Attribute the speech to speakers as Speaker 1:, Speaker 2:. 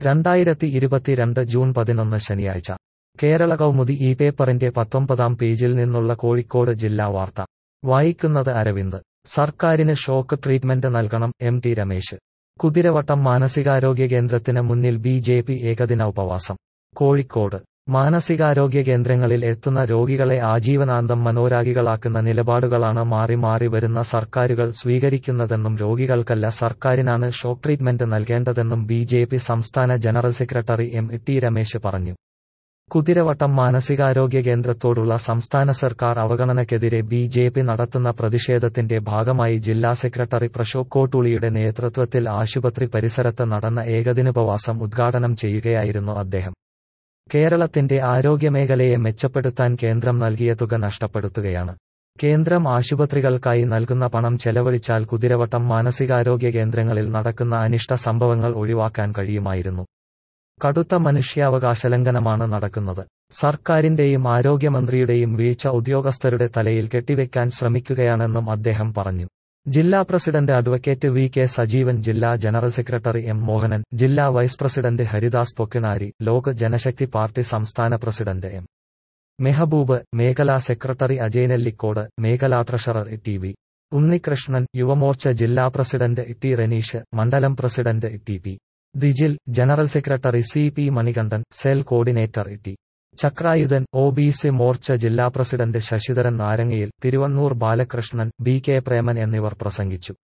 Speaker 1: രണ്ടായിരത്തി ഇരുപത്തിരണ്ട് ജൂൺ പതിനൊന്ന് ശനിയാഴ്ച കേരള കൗമുദി ഈ പേപ്പറിന്റെ പത്തൊമ്പതാം പേജിൽ നിന്നുള്ള കോഴിക്കോട് ജില്ലാ വാർത്ത വായിക്കുന്നത് അരവിന്ദ് സർക്കാരിന് ഷോക്ക് ട്രീറ്റ്മെന്റ് നൽകണം എം ടി രമേശ് കുതിരവട്ടം മാനസികാരോഗ്യ കേന്ദ്രത്തിന് മുന്നിൽ ബി ജെ പി ഏകദിന ഉപവാസം കോഴിക്കോട് മാനസികാരോഗ്യ കേന്ദ്രങ്ങളിൽ എത്തുന്ന രോഗികളെ ആജീവനാന്തം മനോരാഗികളാക്കുന്ന നിലപാടുകളാണ് മാറി മാറി വരുന്ന സർക്കാരുകൾ സ്വീകരിക്കുന്നതെന്നും രോഗികൾക്കല്ല സർക്കാരിനാണ് ഷോക്ക് ട്രീറ്റ്മെന്റ് നൽകേണ്ടതെന്നും ബി ജെ പി സംസ്ഥാന general secretary M T Ramesh പറഞ്ഞു കുതിരവട്ടം മാനസികാരോഗ്യ കേന്ദ്രത്തോടുള്ള സംസ്ഥാന സർക്കാർ അവഗണനയ്ക്കെതിരെ ബി ജെ പി നടത്തുന്ന പ്രതിഷേധത്തിന്റെ ഭാഗമായി ജില്ലാ സെക്രട്ടറി പ്രശോക് കോട്ടൂളിയുടെ നേതൃത്വത്തിൽ ആശുപത്രി പരിസരത്ത് നടന്ന ഏകദിനോപവാസം ഉദ്ഘാടനം ചെയ്യുകയായിരുന്നു അദ്ദേഹം കേരളത്തിന്റെ ആരോഗ്യമേഖലയെ മെച്ചപ്പെടുത്താൻ കേന്ദ്രം നൽകിയ തുക നഷ്ടപ്പെടുത്തുകയാണ് കേന്ദ്രം ആശുപത്രികൾക്കായി നൽകുന്ന പണം ചെലവഴിച്ചാൽ കുതിരവട്ടം മാനസികാരോഗ്യ കേന്ദ്രങ്ങളിൽ നടക്കുന്ന അനിഷ്ട സംഭവങ്ങൾ ഒഴിവാക്കാൻ കഴിയുമായിരുന്നു കടുത്ത മനുഷ്യാവകാശ ലംഘനമാണ് നടക്കുന്നത് സർക്കാരിന്റെയും ആരോഗ്യമന്ത്രിയുടെയും വീഴ്ച ഉദ്യോഗസ്ഥരുടെ തലയിൽ കെട്ടിവെക്കാൻ ശ്രമിക്കുകയാണെന്നും അദ്ദേഹം പറഞ്ഞു ജില്ലാ president advocate V K Sajeevan ജില്ലാ ജനറൽ സെക്രട്ടറി എം മോഹനൻ ജില്ലാ vice president Haridas Pokkinari Lok Janashakti party സംസ്ഥാന പ്രസിഡന്റ് എം മെഹബൂബ് മേഖലാ സെക്രട്ടറി അജയ് നെല്ലിക്കോട് മേഖലാ treasurer T V Unnikrishnan Yuvamorcha ജില്ലാ പ്രസിഡന്റ് ടി റനീഷ് മണ്ഡലം president T P Dijil general secretary C P Manikandan cell coordinator T Chakrayudhan O B C Morcha ജില്ലാ president Sasidharan Narangayil Thiruvannur Balakrishnan B K Preman എന്നിവർ പ്രസംഗിച്ചു